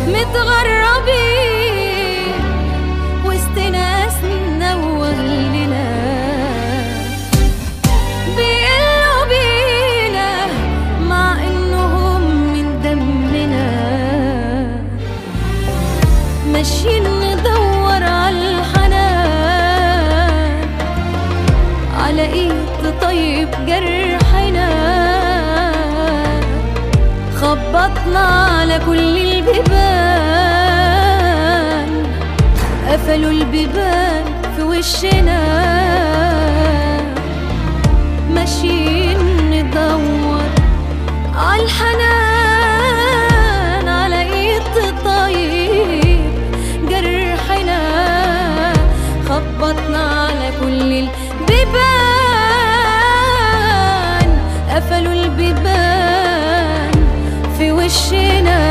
متغربين وسط ناسنا واهلنا بيقلوا بينا مع انهم من دمنا ماشيين ندور على الحنان على ايد تطيب جرحنا خبطنا على كل البيبان قفلوا البيبان في وشنا ماشيين ندور على الحنان على ايد تطيب جرحنا خبطنا على كل البيبان قفلوا البيبان في وشنا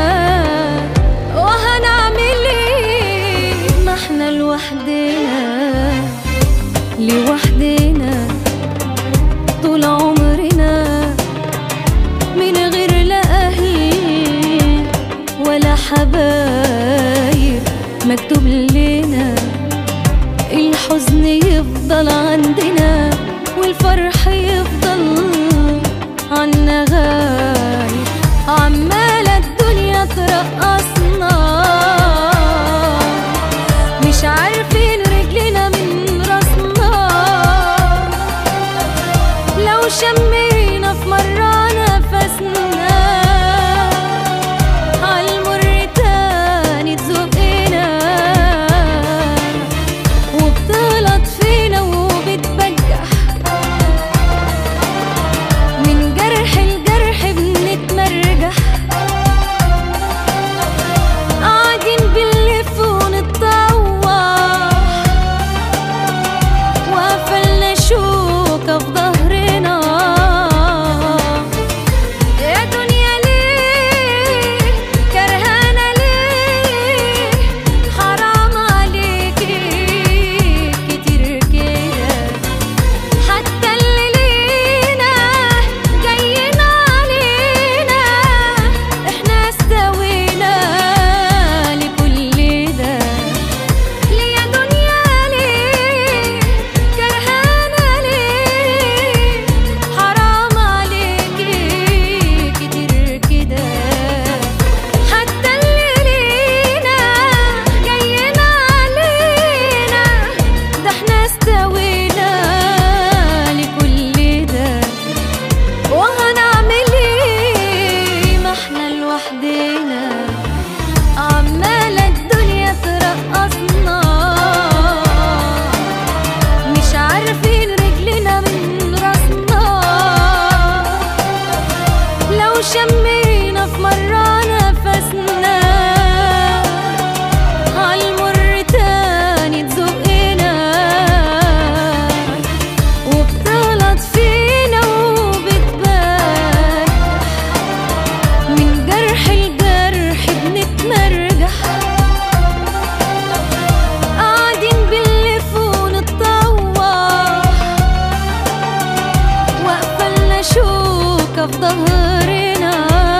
وهنعمل ايه ما احنا لوحدنا لوحدنا طول عمرنا من غير لا أهل ولا حبايب مكتوب لنا الحزن يفضل عندنا والفرح يفضل عنا غايب عمالة الدنيا ترقصنا مش عارفين رجلنا من راسنا لو شمينا في مرة نفسنا عالمر تاني تزقنا وبتغلط فينا وبتبجح من جرح لجرح بنتمرجح قاعدين بنلف ونتطوح وقفلنا شوكة في ظهرنا يا دنيا ليه كرهانة ليه حرام عليكي كتير كده حتى اللي لينا جايين علينا احنا استوينا لكل ده ليه يا دنيا ليه كرهانة ليه حرام عليكي كتير كده حتى اللي لينا جايين علينا ده احنا استوينا لكل ده وهنعمل ايه ما احنا لوحدنا عمالة الدنيا ترقصنا مش عارفين رجلنا من راسنا لو شمينا في مرة نفسنا عالمر تاني تزقنا وبتغلط فينا وبتبان من جرح لجرح بنتمرجح قاعدين بنلف ونتطوح وقفلنا شوكة في ظهرنا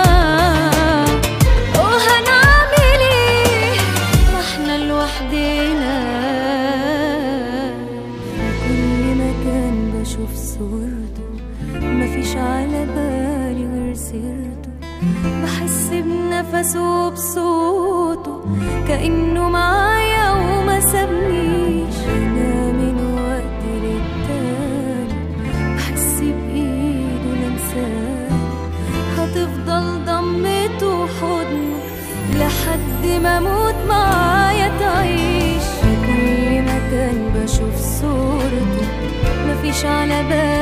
وهنعمل ايه ما احنا لوحدنا في كل مكان بشوف صورته مفيش على بالي غير سيرته بحس بنفسه وبصوته كأنه معايا وما سابنيش أنا من وقت للتاني بحس بإيده لمساني هتفضل ضمته حضنه لحد ما اموت معايا تعيش في كل مكان بشوف صورته مفيش على بالي